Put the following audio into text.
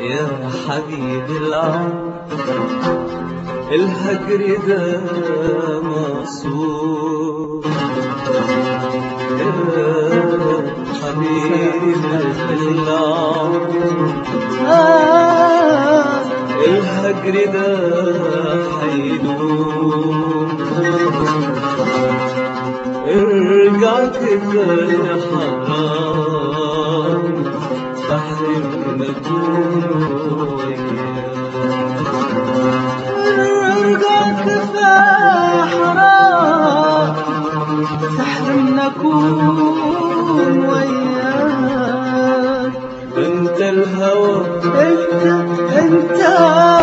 يا حبيبي العمر الهجر ده مقصود يا حبيبي العمر آه الهجر ده حيدوم ارجع كده يا حرام تحرمنا ارجع كفاح حرام تحرمنا كون وياك انت الهوى انت انت